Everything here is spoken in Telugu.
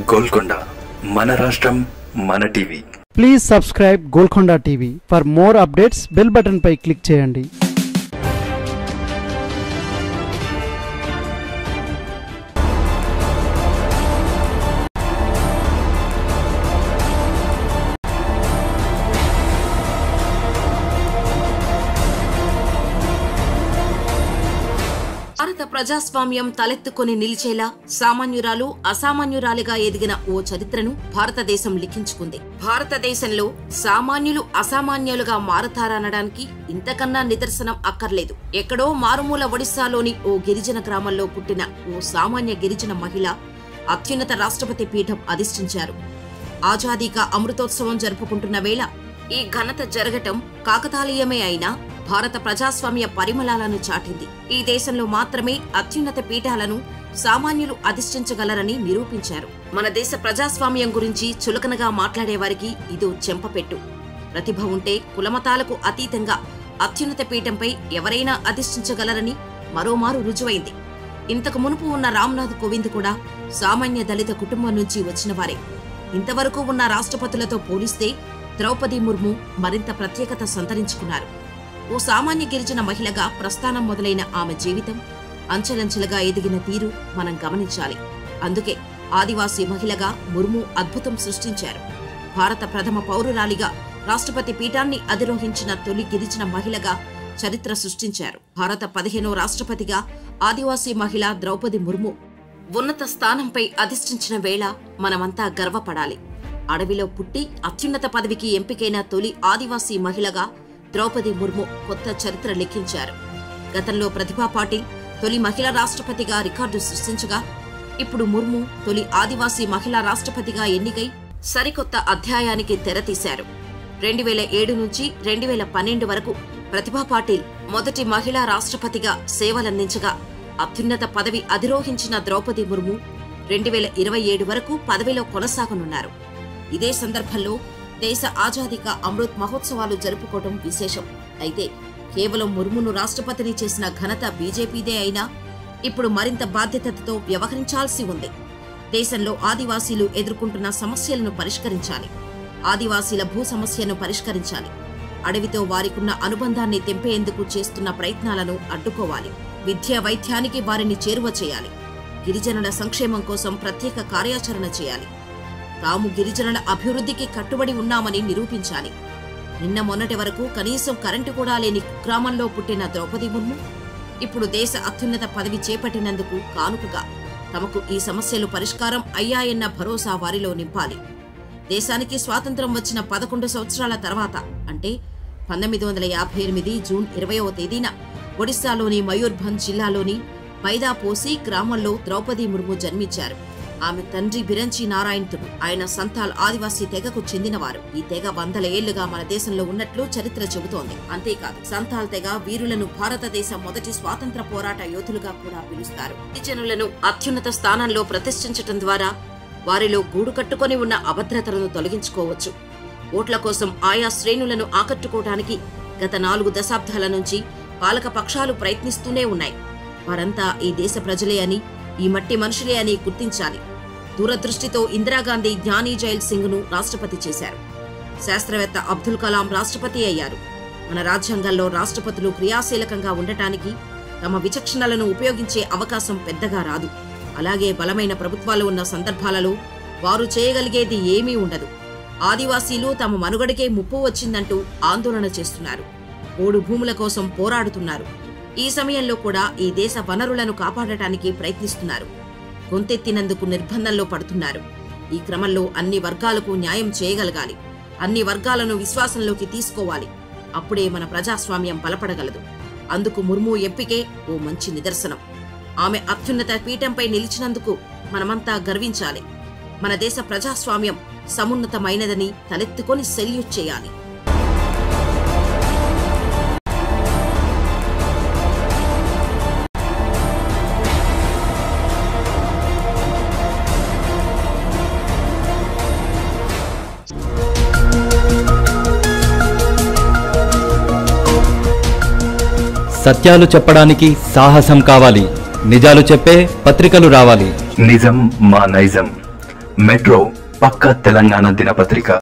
గోల్కొండ మన రాష్ట్రం మన TV please subscribe Golconda TV for more updates bell button పై క్లిక్ చేయండి భారత ప్రజాస్వామ్యం తలెత్తుకొని నిలిచేలా సామాన్యురాలు అసామాన్యురాలిగా ఎదిగిన ఓ చరిత్రను భారతదేశం లిఖించుకుంది భారతదేశంలో సామాన్యులు అసామాన్యులుగా మారతారనడానికి ఇంతకన్నా నిదర్శనం అక్కర్లేదు ఎక్కడో మారుమూల ఒడిశాలోని ఓ గిరిజన గ్రామంలో పుట్టిన ఓ సామాన్య గిరిజన మహిళ అత్యున్నత రాష్ట్రపతి పీఠం అధిష్ఠించారు ఆజాదీకా అమృతోత్సవం జరుపుకుంటున్న వేళ ఈ ఘనత జరగటం కాకతాళీయమే అయినా భారత ప్రజాస్వామ్య పరిమళాలను చాటింది ఈ దేశంలో మాత్రమే అత్యున్నత పీఠాలను సామాన్యులు అధిష్ఠించగలరని నిరూపించారు మన దేశ ప్రజాస్వామ్యం గురించి చులకనగా మాట్లాడేవారికి ఇదో చెంపపెట్టు ప్రతిభ ఉంటే కులమతాలకు అతీతంగా అత్యున్నత పీఠంపై ఎవరైనా అధిష్ఠించగలరని మరోమారు రుజువైంది ఇంతకు మునుపు ఉన్న రామ్నాథ్ కోవింద్ కూడా సామాన్య దళిత కుటుంబం నుంచి వచ్చినవారే ఇంతవరకు ఉన్న రాష్ట్రపతులతో పోలిస్తే ద్రౌపది ముర్ము మరింత ప్రత్యేకత సంతరించుకున్నారు ఓ సామాన్య గిరిజన మహిళగా ప్రస్థానం మొదలైన ఆమె జీవితం అంచెలంచెలుగా ఎదిగిన తీరు మనం గమనించాలి అందుకే ఆదివాసీ మహిళగా ముర్ము అద్భుతం సృష్టించారు భారత ప్రథమ పౌరురాలిగా రాష్ట్రపతి పీఠాన్ని అధిరోహించిన తొలి గిరిజన మహిళగా చరిత్ర సృష్టించారు భారత పదిహేనో రాష్ట్రపతిగా ఆదివాసీ మహిళ ద్రౌపది ముర్ము ఉన్నత స్థానంపై అధిష్ఠించిన వేళ మనమంతా గర్వపడాలి అడవిలో పుట్టి అత్యున్నత పదవికి ఎంపికైన తొలి ఆదివాసీ మహిళగా ద్రౌపది ముర్ము కొత్త చరిత్ర లిఖించారు గతంలో ప్రతిభా పాటిల్ తొలి మహిళా రాష్ట్రపతిగా రికార్డు సృష్టించగా ఇప్పుడు ముర్ము తొలి ఆదివాసీ మహిళా రాష్ట్రపతిగా ఎన్నికై సరికొత్త అధ్యాయానికి తెరతీశారు రెండు వేల ఏడు నుంచి రెండు వేల పన్నెండు వరకు ప్రతిభా పాటిల్ మొదటి మహిళా రాష్ట్రపతిగా సేవలందించగా అత్యున్నత పదవి అధిరోహించిన ద్రౌపది ముర్ము రెండు వేల ఇరవై ఏడు వరకు పదవిలో కొనసాగనున్నారు ఇదే సందర్భంలో దేశ ఆజాదీకా అమృత్ మహోత్సవాలు జరుపుకోవడం విశేషం అయితే కేవలం ముర్మును రాష్ట్రపతిని చేసిన ఘనత బీజేపీదే అయినా ఇప్పుడు మరింత బాధ్యతతో వ్యవహరించాల్సి ఉంది దేశంలో ఆదివాసీలు ఎదుర్కొంటున్న సమస్యలను పరిష్కరించాలి ఆదివాసీల భూ సమస్యను పరిష్కరించాలి అడవితో వారికున్న అనుబంధాన్ని తెంపేందుకు చేస్తున్న ప్రయత్నాలను అడ్డుకోవాలి విద్య వైద్యానికి వారిని చేరువ చేయాలి గిరిజనుల సంక్షేమం కోసం ప్రత్యేక కార్యాచరణ చేయాలి తాము గిరిజనుల అభివృద్ధికి కట్టుబడి ఉన్నామని నిరూపించాలి నిన్న మొన్నటి వరకు కనీసం కరెంటు కూడా లేని కుగ్రామంలో పుట్టిన ద్రౌపది ముర్ము ఇప్పుడు దేశ అత్యున్నత పదవి చేపట్టినందుకు కానుకగా తమకు ఈ సమస్యలు పరిష్కారం అయ్యాయన్న భరోసా వారిలో నింపాలి దేశానికి స్వాతంత్రం వచ్చిన పదకొండు సంవత్సరాల తర్వాత అంటే పంతొమ్మిది వందల యాభై ఎనిమిది జూన్ ఇరవయవ తేదీన ఒడిశాలోని మయూర్భంజ్ జిల్లాలోని పైదాపోసి గ్రామంలో ద్రౌపది ముర్ము జన్మించారు ఆమె తండ్రి బిరంచి నారాయణుడు ఆయన సంతాల్ ఆదివాసీ తెగకు చెందినవారు ఈ తెగ వందల ఏళ్లుగా మన దేశంలో ఉన్నట్లు చరిత్ర చెబుతోంది అంతేకాదు సంతాల్ తెగ వీరులను భారతదేశ మొదటి స్వాతంత్ర పోరాట యోధులుగా కూడా పిలుస్తారు గిరిజనులను అత్యున్నత స్థానంలో ప్రతిష్ఠించటం ద్వారా వారిలో గూడు కట్టుకొని ఉన్న అభద్రతలను తొలగించుకోవచ్చు ఓట్ల కోసం ఆయా శ్రేణులను ఆకట్టుకోవడానికి గత నాలుగు దశాబ్దాల నుంచి పాలక పక్షాలు ప్రయత్నిస్తూనే ఉన్నాయి వారంతా ఈ దేశ ప్రజలే అని ఈ మట్టి మనుషులే అని గుర్తించాలి దూరదృష్టితో ఇందిరాగాంధీ జ్ఞానీ జైల్ సింగ్ ను రాష్ట్రపతి చేశారు శాస్త్రవేత్త అబ్దుల్ కలాం రాష్ట్రపతి అయ్యారు మన రాజ్యాంగంలో రాష్ట్రపతులు క్రియాశీలకంగా ఉండటానికి తమ విచక్షణలను ఉపయోగించే అవకాశం పెద్దగా రాదు అలాగే బలమైన ప్రభుత్వాలు ఉన్న సందర్భాలలో వారు చేయగలిగేది ఏమీ ఉండదు ఆదివాసీలు తమ మనుగడకే ముప్పు వచ్చిందంటూ ఆందోళన చేస్తున్నారు ఓడు భూముల కోసం పోరాడుతున్నారు ఈ సమయంలో కూడా ఈ దేశ వనరులను కాపాడటానికి ప్రయత్నిస్తున్నారు గొంతెత్తినందుకు నిర్బంధంలో పడుతున్నారు ఈ క్రమంలో అన్ని వర్గాలకు న్యాయం చేయగలగాలి అన్ని వర్గాలను విశ్వాసంలోకి తీసుకోవాలి అప్పుడే మన ప్రజాస్వామ్యం బలపడగలదు అందుకు ముర్ము ఎంపికే ఓ మంచి నిదర్శనం ఆమె అత్యున్నత పీఠంపై నిలిచినందుకు మనమంతా గర్వించాలి మన దేశ ప్రజాస్వామ్యం సమున్నతమైనదని తలెత్తుకొని సెల్యూట్ చేయాలి సత్యాలు చెప్పడానికి సాహసం కావాలి నిజాలు చెప్పే పత్రికలు రావాలి నిజం మా నైజం మెట్రో పక్క తెలంగాణ దినపత్రిక